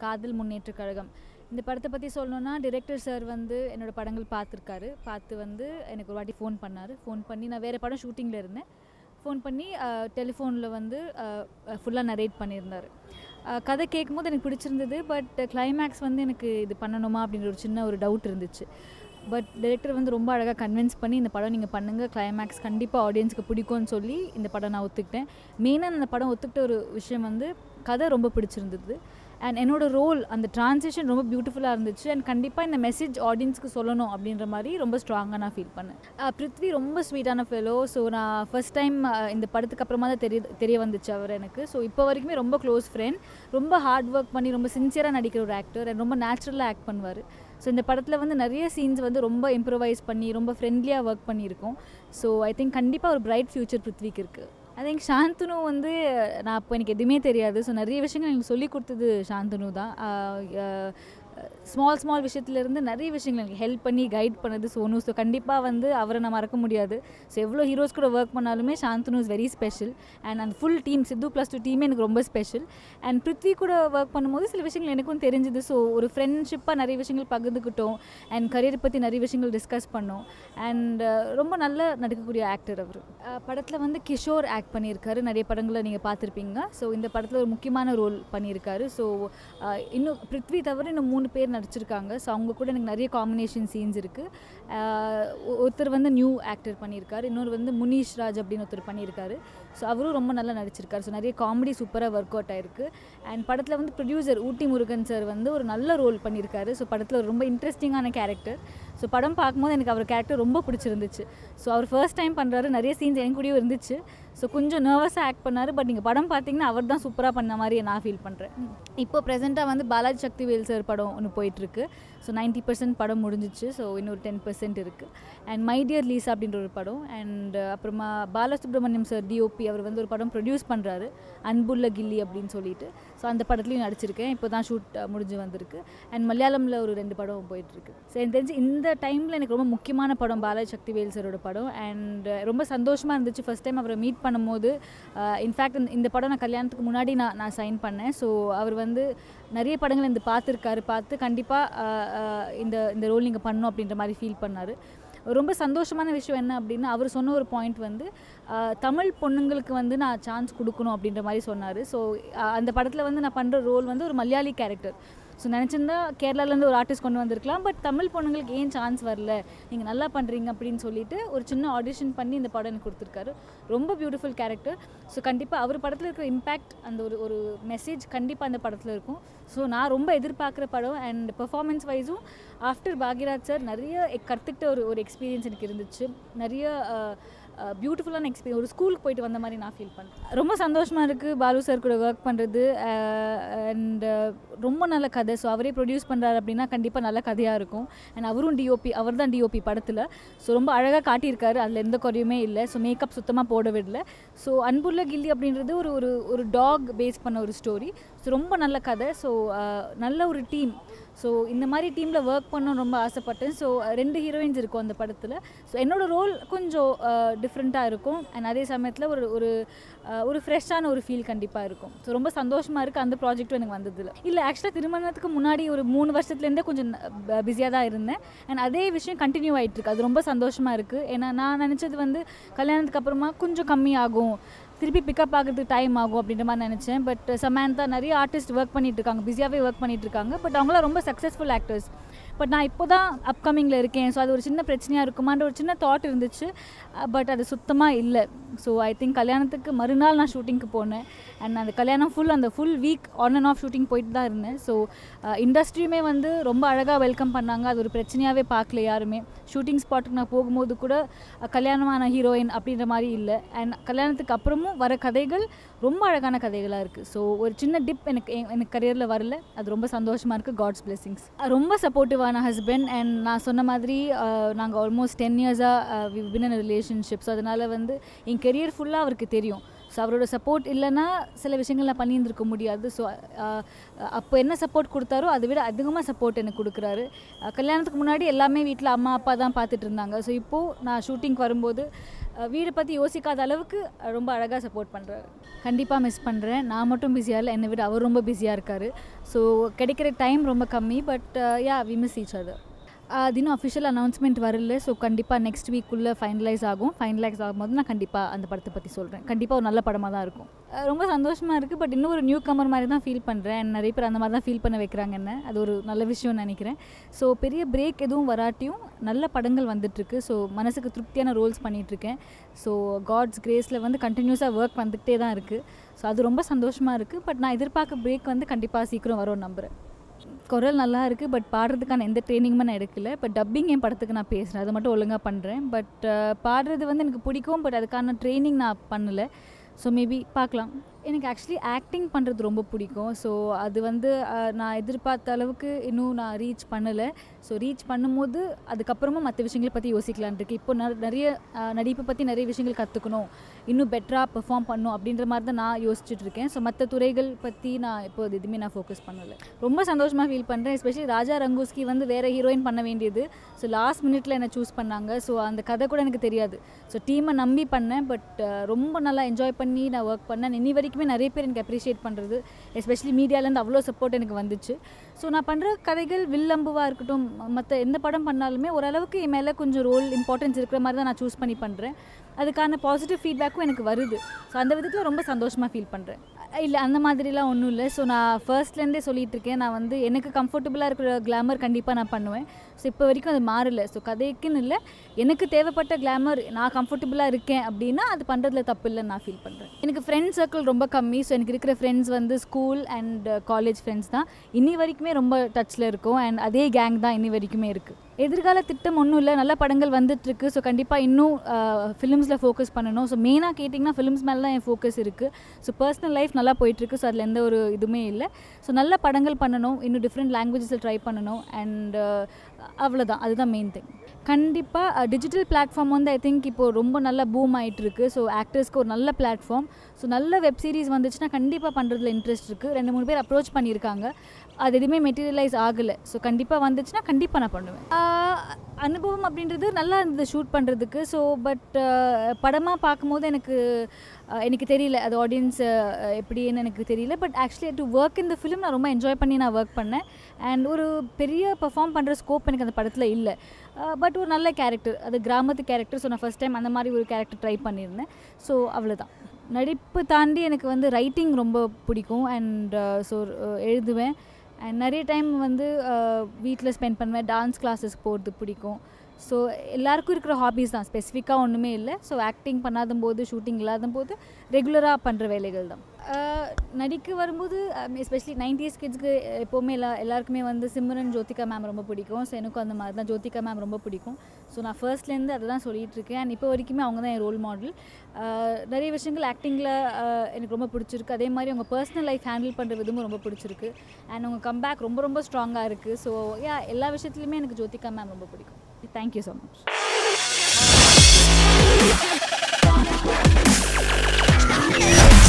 காதல் முன்னேற்ற கழகம் இந்த படத்தை பற்றி சொல்லணுன்னா டிரெக்டர் சார் வந்து என்னோடய படங்கள் பார்த்துருக்காரு பார்த்து வந்து எனக்கு ஒரு வாட்டி ஃபோன் பண்ணார் ஃபோன் பண்ணி நான் வேறு படம் ஷூட்டிங்கில் இருந்தேன் ஃபோன் பண்ணி டெலிஃபோனில் வந்து ஃபுல்லாக நரேட் பண்ணியிருந்தார் அஹ், கதை கேட்கும்போது எனக்கு பிடிச்சிருந்தது பட் கிளைமேக்ஸ் வந்து எனக்கு இது பண்ணணுமா அப்படின்ற ஒரு சின்ன ஒரு டவுட் இருந்துச்சு பட் டைரக்டர் வந்து ரொம்ப அழகாக கன்வின்ஸ் பண்ணி இந்த படம் நீங்கள் பண்ணுங்கள் கிளைமேக்ஸ் கண்டிப்பாக ஆடியன்ஸ்க்கு பிடிக்கும்னு சொல்லி இந்த படம் நான் ஒத்துக்கிட்டேன் மெயினாக அந்த படம் ஒத்துக்கிட்ட ஒரு விஷயம் வந்து கதை ரொம்ப பிடிச்சிருந்தது அண்ட் என்னோட ரோல் அந்த ட்ரான்சிஷன் ரொம்ப பியூட்டிஃபுல்லாக இருந்துச்சு அண்ட் கண்டிப்பாக இந்த மெசேஜ் ஆடியன்ஸ்க்கு சொல்லணும் அப்படின்ற மாதிரி ரொம்ப ஸ்ட்ராங்காக நான் ஃபீல் பண்ணேன் அஹ் பிருத்வி ரொம்ப ஸ்வீட்டான ஃபெலோ ஸோ நான் ஃபர்ஸ்ட் டைம் இந்த படத்துக்கு அப்புறமா தான் தெரிய தெரிய வந்துச்சு அவர் எனக்கு ஸோ இப்போ வரைக்குமே ரொம்ப க்ளோஸ் ஃப்ரெண்ட் ரொம்ப ஹார்ட் ஒர்க் பண்ணி ரொம்ப சின்சியராக நடிக்கிற ஒரு ஆக்டர் அண்ட் ரொம்ப நேச்சுரலாக ஆக்ட் பண்ணுவார் ஸோ இந்த படத்தில் வந்து நிறைய சீன்ஸ் வந்து ரொம்ப இம்ப்ரவைஸ் பண்ணி ரொம்ப ஃப்ரெண்ட்லியாக ஒர்க் பண்ணியிருக்கோம் ஸோ ஐ திங்க் கண்டிப்பாக ஒரு பிரைட் ஃப்யூச்சர் பிருத்விக்கு இருக்குது ஐ திங்க் சாந்தனு வந்து நான் அப்போ எனக்கு எதுவுமே தெரியாது ஸோ நிறைய விஷயங்கள் எனக்கு சொல்லி கொடுத்தது சாந்தனு தான் ஸ்மால் ஸ்மால் விஷயத்துலேருந்து நிறைய விஷயங்கள் எனக்கு ஹெல்ப் பண்ணி கைட் பண்ணது சோனு ஸோ கண்டிப்பாக வந்து அவரை நான் மறக்க முடியாது ஸோ எவ்வளோ ஹீரோஸ் கூட ஒர்க் பண்ணாலுமே Shanthanu is very special and அந்த full team Sidhu plus two டீமே எனக்கு ரொம்ப ஸ்பெஷல் அண்ட் பிருத்வி கூட ஒர்க் பண்ணும்போது சில விஷயங்கள் எனக்கும் தெரிஞ்சுது ஸோ ஒரு ஃப்ரெண்ட்ஷிப்பாக நிறைய விஷயங்கள் பகிர்ந்துக்கிட்டோம் அண்ட் கரியர் பற்றி நிறைய விஷயங்கள் டிஸ்கஸ் பண்ணோம் அண்ட் ரொம்ப நல்ல நடிக்கக்கூடிய ஆக்டர் அவர் படத்தில் வந்து கிஷோர் ஆக்ட் பண்ணியிருக்காரு நிறைய படங்களை நீங்கள் பார்த்துருப்பீங்க ஸோ இந்த படத்தில் ஒரு முக்கியமான ரோல் பண்ணியிருக்காரு ஸோ இன்னும் பிருத்வி தவிர இன்னும் மூணு பேர் நடிச்சிருக்காங்க ஸோ அவங்க கூட எனக்கு நிறைய காம்பினேஷன் சீன்ஸ் இருக்குது ஒருத்தர் வந்து நியூ ஆக்டர் பண்ணியிருக்காரு இன்னொரு வந்து முனீஷ் ராஜ் அப்படின்னு ஒருத்தர் பண்ணியிருக்காரு ஸோ அவரும் ரொம்ப நல்லா நடிச்சிருக்காரு ஸோ நிறைய காமெடி சூப்பராக ஒர்க் அவுட் ஆயிருக்கு அண்ட் படத்தில் வந்து ப்ரொடியூசர் ஊட்டி முருகன் சார் வந்து ஒரு நல்ல ரோல் பண்ணியிருக்காரு ஸோ படத்தில் ஒரு ரொம்ப இன்ட்ரெஸ்டிங்கான கேரக்டர் ஸோ படம் பார்க்கும்போது எனக்கு அவர் கேரக்டர் ரொம்ப பிடிச்சிருந்துச்சு ஸோ அவர் ஃபர்ஸ்ட் டைம் பண்ணுறாரு நிறைய சீன்ஸ் என் கூடயும் இருந்துச்சு ஸோ கொஞ்சம் நர்வஸாக ஆக்ட் பண்ணார் பட் நீங்கள் படம் பார்த்தீங்கன்னா அவர் தான் சூப்பராக பண்ண மாதிரி நான் ஃபீல் பண்ணுறேன் இப்போ ப்ரெசென்ட்டாக வந்து பாலாஜி சக்திவேல் சார் படம் ஒன்று போயிட்டுருக்கு ஸோ 90% பர்சன்ட் படம் முடிஞ்சிச்சு ஸோ இன்னொரு டென் பர்சன்ட் இருக்குது அண்ட் மை டியர் லீஸ் அப்படின்ற ஒரு படம் அண்ட் அப்புறமா பாலசுப்ரமணியம் சார் டிஓபி அவர் வந்து ஒரு படம் ப்ரொடியூஸ் பண்ணுறாரு அன்புள்ள கில்லி அப்படின்னு சொல்லிட்டு ஸோ அந்த படத்துலையும் நடிச்சிருக்கேன் இப்போ தான் ஷூட் முடிஞ்சு வந்திருக்கு அண்ட் மலையாளமில் ஒரு ரெண்டு படம் போயிட்டுருக்கு ஸோ எனக்கு தெரிஞ்சு இந்த டைமில் எனக்கு ரொம்ப முக்கியமான படம் பாலாஜி சக்திவேல் சாரோட படம் அண்ட் ரொம்ப சந்தோஷமாக இருந்துச்சு ஃபஸ்ட் டைம் அவரை மீட் பண்ணும்போது இன்ஃபேக்ட் இந்த படம் நான் கல்யாணத்துக்கு முன்னாடி நான் நான் சைன் பண்ணேன் ஸோ அவர் வந்து நிறைய படங்கள் இந்த பார்த்துருக்காரு பார்த்து கண்டிப்பாக இந்த இந்த ரோல் நீங்கள் பண்ணணும் அப்படின்ற மாதிரி ஃபீல் பண்ணார் ரொம்ப சந்தோஷமான விஷயம் என்ன அப்படின்னா அவர் சொன்ன ஒரு பாயிண்ட் வந்து ஆஹ், தமிழ் பொண்ணுங்களுக்கு வந்து நான் சான்ஸ் கொடுக்கணும் அப்படின்ற மாதிரி சொன்னார் ஸோ அந்த படத்தில் வந்து நான் பண்ணுற ரோல் வந்து ஒரு மலையாளி கேரக்டர் ஸோ நினச்சிருந்தா கேரளாலேருந்து ஒரு ஆர்டிஸ்ட் கொண்டு வந்திருக்கலாம் பட் தமிழ் பொண்ணுங்களுக்கு ஏன் சான்ஸ் வரல நீங்கள் நல்லா பண்ணுறீங்க அப்படின்னு சொல்லிட்டு ஒரு சின்ன ஆடிஷன் பண்ணி இந்த படம் எனக்கு கொடுத்துருக்காரு ரொம்ப பியூட்டிஃபுல் கேரக்டர் ஸோ கண்டிப்பாக அவர் படத்தில் இருக்கிற இம்பேக்ட் அந்த ஒரு ஒரு மெசேஜ் கண்டிப்பாக அந்த படத்தில் இருக்கும் ஸோ நான் ரொம்ப எதிர்பார்க்குற படம் அண்ட் பெர்ஃபார்மன்ஸ் வைஸும் ஆஃப்டர் பாக்யராஜ் சார் நிறைய எ- கற்றுக்கிட்ட ஒரு ஒரு எக்ஸ்பீரியன்ஸ் எனக்கு இருந்துச்சு நிறைய பியூட்டிஃபுல்லான எக்ஸ்பீரியன்ஸ் ஒரு ஸ்கூலுக்கு போயிட்டு வந்த மாதிரி நான் ஃபீல் பண்ணேன் ரொம்ப சந்தோஷமாக இருக்குது பாலு சார் கூட ஒர்க் பண்ணுறது அண்ட் ரொம்ப நல்ல கதை ஸோ அவரே ப்ரொடியூஸ் பண்ணுறாரு அப்படின்னா கண்டிப்பாக நல்ல கதையாக இருக்கும் அண்ட் அவரும் டிஓபி அவர் தான் டிஓபி படத்தில் ஸோ ரொம்ப அழகாக காட்டியிருக்காரு அதில் எந்த குறையுமே இல்லை ஸோ மேக்கப் சுத்தமாக போட விடல ஸோ அன்புள்ள கில்லி அப்படின்றது ஒரு ஒரு ஒரு டாக் பேஸ் பண்ண ஒரு ஸ்டோரி ஸோ ரொம்ப நல்ல கதை ஸோ நல்ல ஒரு டீம் ஸோ இந்த மாதிரி டீமில் ஒர்க் பண்ணணும்னு ரொம்ப ஆசைப்பட்டேன் ஸோ ரெண்டு ஹீரோயின்ஸ் இருக்கும் அந்த படத்தில் ஸோ என்னோட ரோல் கொஞ்சம் டிஃப்ரெண்ட்டாக இருக்கும் அண்ட் அதே சமயத்தில் ஒரு ஒரு அஹ், ஒரு ஃப்ரெஷ்ஷான ஒரு ஃபீல் கண்டிப்பாக இருக்கும் ஸோ ரொம்ப சந்தோஷமாக இருக்குது அந்த ப்ராஜெக்ட்டும் எனக்கு வந்ததில்ல இல்லை ஆக்சுவலாக திருமணத்துக்கு முன்னாடி ஒரு மூணு வருஷத்துலேருந்தே கொஞ்சம் பிஸியாக தான் இருந்தேன் அண்ட் அதே விஷயம் கண்டினியூ ஆகிட்டு இருக்கு அது ரொம்ப சந்தோஷமாக இருக்குது ஏன்னா நான் நினச்சது வந்து கல்யாணத்துக்கு அப்புறமா கொஞ்சம் கம்மியாகும் திருப்பி பிக்கப் ஆகிறதுக்கு டைம் ஆகும் அப்படின்ற மாதிரி நினச்சேன் பட் சமந்தா நிறைய ஆர்டிஸ்ட் ஒர்க் பண்ணிட்டு இருக்காங்க பிஸியாகவே ஒர்க் பண்ணிட்டு இருக்காங்க பட் அவங்களாம் ரொம்ப சக்ஸஸ்ஃபுல் ஆக்டர்ஸ் பட் நான் இப்போ தான் அப்கமிங்கில் இருக்கேன் ஸோ அது ஒரு சின்ன பிரச்சனையாக இருக்குமான்ற ஒரு சின்ன தாட் இருந்துச்சு பட் அது சுத்தமாக இல்லை ஸோ ஐ திங்க் கல்யாணத்துக்கு மறுநாள் நான் ஷூட்டிங்க்கு போனேன் அண்ட் அந்த கல்யாணம் ஃபுல் அந்த full week on and off shooting போயிட்டு தான் இருந்தேன் ஸோ இண்டஸ்ட்ரியுமே வந்து ரொம்ப அழகாக வெல்கம் பண்ணாங்க அது ஒரு பிரச்சனையாகவே பார்க்கல யாருமே ஷூட்டிங் ஸ்பாட்டுக்கு நான் போகும்போது கூட அஹ், கல்யாணமான ஹீரோயின் அப்படின்ற மாதிரி இல்லை அண்ட் கல்யாணத்துக்கு அப்புறமும் வர கதைகள் ரொம்ப அழகான கதைகளாக இருக்குது ஸோ ஒரு சின்ன டிப் எனக்கு எ- எனக்கு கரியரில் வரல அது ரொம்ப சந்தோஷமாக இருக்குது காட்ஸ் பிளெஸிங்ஸ் ரொம்ப சப்போர்ட்டிவான ஹஸ்பண்ட் அண்ட் நான் சொன்ன மாதிரி நாங்கள் ஆல்மோஸ்ட் டென் இயர்ஸாக we been in relationship so அதனால் வந்து என் கெரியர் ஃபுல்லாக அவருக்கு தெரியும் ஸோ அவரோட சப்போர்ட் இல்லைன்னா சில விஷயங்கள் நான் பண்ணியிருந்திருக்க முடியாது ஸோ அப்போ என்ன சப்போர்ட் கொடுத்தாரோ அதை விட அதிகமாக சப்போர்ட் எனக்கு கொடுக்குறாரு அஹ் கல்யாணத்துக்கு முன்னாடி எல்லாமே வீட்டில் அம்மா அப்பா தான் பார்த்துட்டு இருந்தாங்க ஸோ இப்போது நான் ஷூட்டிங்க்கு வரும்போது அஹ் வீடை பற்றி யோசிக்காத அளவுக்கு அஹ் ரொம்ப அழகாக சப்போர்ட் பண்ணுறாரு கண்டிப்பாக மிஸ் பண்ணுறேன் நான் மட்டும் பிஸியாக இல்லை என்னை விட அவர் ரொம்ப பிஸியாக இருக்கார் ஸோ கிடைக்கிற டைம் ரொம்ப கம்மி but yeah we miss each other அது இன்னும் அஃபிஷியல் அனௌன்ஸ்மெண்ட் வரல ஸோ கண்டிப்பாக நெக்ஸ்ட் வீக்குள்ளே ஃபைனலைஸ் ஆகும் ஃபைனலைஸ் ஆகும்போது நான் கண்டிப்பாக அந்த படத்தை பற்றி சொல்கிறேன் கண்டிப்பாக ஒரு நல்ல படமாக தான் இருக்கும் அஹ் ரொம்ப சந்தோஷமாக இருக்குது பட் இன்னும் ஒரு நியூ கமர் மாதிரி தான் ஃபீல் பண்ணுறேன் நிறைய பேர் அந்த மாதிரி தான் ஃபீல் பண்ண வைக்கிறாங்க என்ன அது ஒரு நல்ல விஷயம்னு நினைக்கிறேன் ஸோ பெரிய பிரேக் எதுவும் வராட்டியும் நல்ல படங்கள் வந்துட்டுருக்கு ஸோ மனசுக்கு திருப்தியான ரோல்ஸ் பண்ணிகிட்ருக்கேன் ஸோ காட்ஸ் கிரேஸில் வந்து கண்டினியூஸாக ஒர்க் வந்துக்கிட்டே தான் இருக்குது ஸோ அது ரொம்ப சந்தோஷமாக இருக்குது பட் நான் எதிர்பார்க்க பிரேக் வந்து கண்டிப்பாக சீக்கிரம் வரும்னு நம்புகிறேன் குரல் நல்லா இருக்குது பட் பாடுறதுக்கான எந்த ட்ரைனிங்குமே நான் எடுக்கல பட் டப்பிங் என் படத்துக்கு நான் பேசுகிறேன் அதை மட்டும் ஒழுங்காக பண்ணுறேன் பட் பாடுறது வந்து எனக்கு பிடிக்கும் பட் அதுக்கான ட்ரைனிங் நான் பண்ணலை ஸோ மேபி பார்க்கலாம் எனக்கு ஆக்சுவலி ஆக்டிங் பண்ணுறது ரொம்ப பிடிக்கும் ஸோ அது வந்து அஹ், நான் எதிர்பார்த்த அளவுக்கு இன்னும் நான் ரீச் பண்ணலை ஸோ ரீச் பண்ணும்போது அதுக்கப்புறமா மற்ற விஷயங்களை பற்றி யோசிக்கலான் இருக்கு இப்போ ந- நிறைய அஹ், நடிப்பை பற்றி நிறைய விஷயங்கள் கற்றுக்கணும் இன்னும் பெட்டராக பெர்ஃபார்ம் பண்ணணும் அப்படின்ற மாதிரி தான் நான் யோசிச்சுட்டு இருக்கேன் ஸோ மற்ற துறைகள் பற்றி நான் இப்போ அது எதுவுமே நான் ஃபோக்கஸ் பண்ணலை ரொம்ப சந்தோஷமாக ஃபீல் பண்ணுறேன் எஸ்பெஷலி ராஜா ரங்கூஸ்கி வந்து வேறு ஹீரோயின் பண்ண வேண்டியது ஸோ லாஸ்ட் மினிட்ல என்னை சூஸ் பண்ணாங்க ஸோ அந்த கதை கூட எனக்கு தெரியாது ஸோ டீமை நம்பி பண்ணேன் பட் ரொம்ப நல்லா என்ஜாய் பண்ணி நான் ஒர்க் பண்ணேன் இனி வரைக்குமே நிறைய பேர் எனக்கு அப்ரிஷியேட் பண்ணுறது எஸ்பெஷலி மீடியாலேருந்து அவ்வளோ சப்போர்ட் எனக்கு வந்துச்சு ஸோ நான் பண்ணுற கதைகள் வில்லம்புவாக இருக்கட்டும் மற்ற எந்த படம் பண்ணாலுமே ஓரளவுக்கு என் மேலே கொஞ்சம் ரோல் இம்பார்ட்டன்ஸ் இருக்கிற மாதிரி தான் நான் சூஸ் பண்ணி பண்ணுறேன் அதுக்கான பாசிட்டிவ் ஃபீட்பேக்கும் எனக்கு வருது ஸோ அந்த விதத்தில் ரொம்ப சந்தோஷமாக ஃபீல் பண்ணுறேன் இல்லை அந்த மாதிரிலாம் ஒன்றும் இல்லை ஸோ நான் ஃபர்ஸ்ட்லேருந்தே சொல்லிட்டு இருக்கேன் நான் வந்து எனக்கு கம்ஃபர்டபுளாக இருக்கிற கிளாமர் கண்டிப்பாக நான் பண்ணுவேன் ஸோ இப்போ வரைக்கும் அது மாறல ஸோ கதைக்குன்னு இல்லை எனக்கு தேவைப்பட்ட கிளாமர் நான் கம்ஃபர்டபுளாக இருக்கேன் அப்படின்னா அது பண்ணுறதுல தப்பு இல்லைன்னு நான் ஃபீல் பண்ணுறேன் எனக்கு ஃப்ரெண்ட்ஸ் சர்க்கிள் ரொம்ப கம்மி ஸோ எனக்கு இருக்கிற ஃப்ரெண்ட்ஸ் வந்து ஸ்கூல் அண்ட் காலேஜ் ஃப்ரெண்ட்ஸ் தான் இன்னி வரைக்குமே ரொம்ப டச்சில் இருக்கும் அண்ட் அதே கேங் தான் இன்னி வரைக்குமே இருக்குது எதிர்கால திட்டம் ஒன்றும் இல்லை நல்ல படங்கள் வந்துட்டுருக்கு ஸோ கண்டிப்பாக இன்னும் ஃபிலிம்ஸில் ஃபோக்கஸ் பண்ணணும் ஸோ மெயினாக கேட்டிங்கன்னா ஃபிலிம்ஸ் மேலே தான் என் ஃபோக்கஸ் இருக்குது ஸோ பர்சனல் லைஃப் நல்லா போயிட்டுருக்கு ஸோ அதில் எந்த ஒரு இதுவுமே இல்லை ஸோ நல்ல படங்கள் பண்ணணும் இன்னும் டிஃப்ரெண்ட் லாங்குவேஜஸில் ட்ரை பண்ணணும் அண்ட் அவ்வளோதான் அதுதான் மெயின் திங் கண்டிப்பாக டிஜிட்டல் பிளாட்ஃபார்ம் வந்து ஐ திங்க் இப்போது ரொம்ப நல்ல பூம் ஆயிட்டு இருக்கு ஸோ ஆக்டர்ஸ்க்கு ஒரு நல்ல பிளாட்ஃபார்ம் ஸோ நல்ல வெப் சீரிஸ் வந்துச்சுன்னா கண்டிப்பாக பண்ணுறதுல இன்ட்ரெஸ்ட் இருக்குது ரெண்டு மூணு பேர் அப்ரோச் பண்ணியிருக்காங்க அது எதுவுமே மெட்டீரியலைஸ் ஆகலை ஸோ கண்டிப்பாக வந்துச்சுன்னா கண்டிப்பாக நான் பண்ணுவேன் ஆஹ் அனுபவம் அப்படின்றது நல்லா இருந்தது ஷூட் பண்ணுறதுக்கு ஸோ பட் படமாக பார்க்கும்போது எனக்கு ஆஹ் எனக்கு தெரியல அது ஆடியன்ஸ் எப்படின்னு எனக்கு தெரியல பட் ஆக்சுவலி டு ஒர்க் இந்த ஃபிலிம் நான் ரொம்ப என்ஜாய் பண்ணி நான் ஒர்க் பண்ணேன் அண்ட் ஒரு பெரிய பெர்ஃபார்ம் பண்ணுற ஸ்கோப் எனக்கு அந்த படத்தில் இல்லை பட் ஒரு நல்ல கேரக்டர் அது கிராமத்து கேரக்டர் ஸோ நான் ஃபஸ்ட் டைம் அந்த மாதிரி ஒரு கேரக்டர் ட்ரை பண்ணியிருந்தேன் ஸோ அவ்வளோதான் நடிப்பு தாண்டி எனக்கு வந்து ரைட்டிங் ரொம்ப பிடிக்கும் அண்ட் ஸோ எழுதுவேன் அண்ட் நிறைய டைம் வந்து வீட்டில் ஸ்பெண்ட் பண்ணுவேன் டான்ஸ் கிளாஸஸ் போகிறது பிடிக்கும் ஸோ எல்லாருக்கும் இருக்கிற ஹாபீஸ் தான் ஸ்பெசிஃபிக்காக ஒன்றுமே இல்லை ஸோ ஆக்டிங் பண்ணாத போது ஷூட்டிங் இல்லாத போது ரெகுலராக பண்ணுற வேலைகள் தான் அஹ், நடிக்க வரும்போது எஸ்பெஷலி நைன்டிஸ் கிட்ஸ்க்கு எப்போவுமே எல்லா எல்லாருக்குமே வந்து சிம்ரன் ஜோதிகா மேம் ரொம்ப பிடிக்கும் ஸோ எனக்கும் அந்த மாதிரி தான் ஜோதிகா மேம் ரொம்ப பிடிக்கும் ஸோ நான் ஃபர்ஸ்ட்லேருந்து அதை தான் சொல்லிட்டு இருக்கேன் அண்ட் இப்போ வரைக்குமே அவங்க தான் என் ரோல் மாடல் நிறைய விஷயங்கள் ஆக்டிங்கில் எனக்கு ரொம்ப பிடிச்சிருக்கு அதே மாதிரி அவங்க பர்சனல் லைஃப் ஹேண்டில் பண்ணுற விதமும் ரொம்ப பிடிச்சிருக்கு அண்ட் அவங்க கம்பேக் ரொம்ப ரொம்ப ஸ்ட்ராங்காக இருக்குது ஸோ யா எல்லா விஷயத்துலையுமே எனக்கு ஜோதிகா மேம் ரொம்ப பிடிக்கும் தேங்க்யூ ஸோ மச்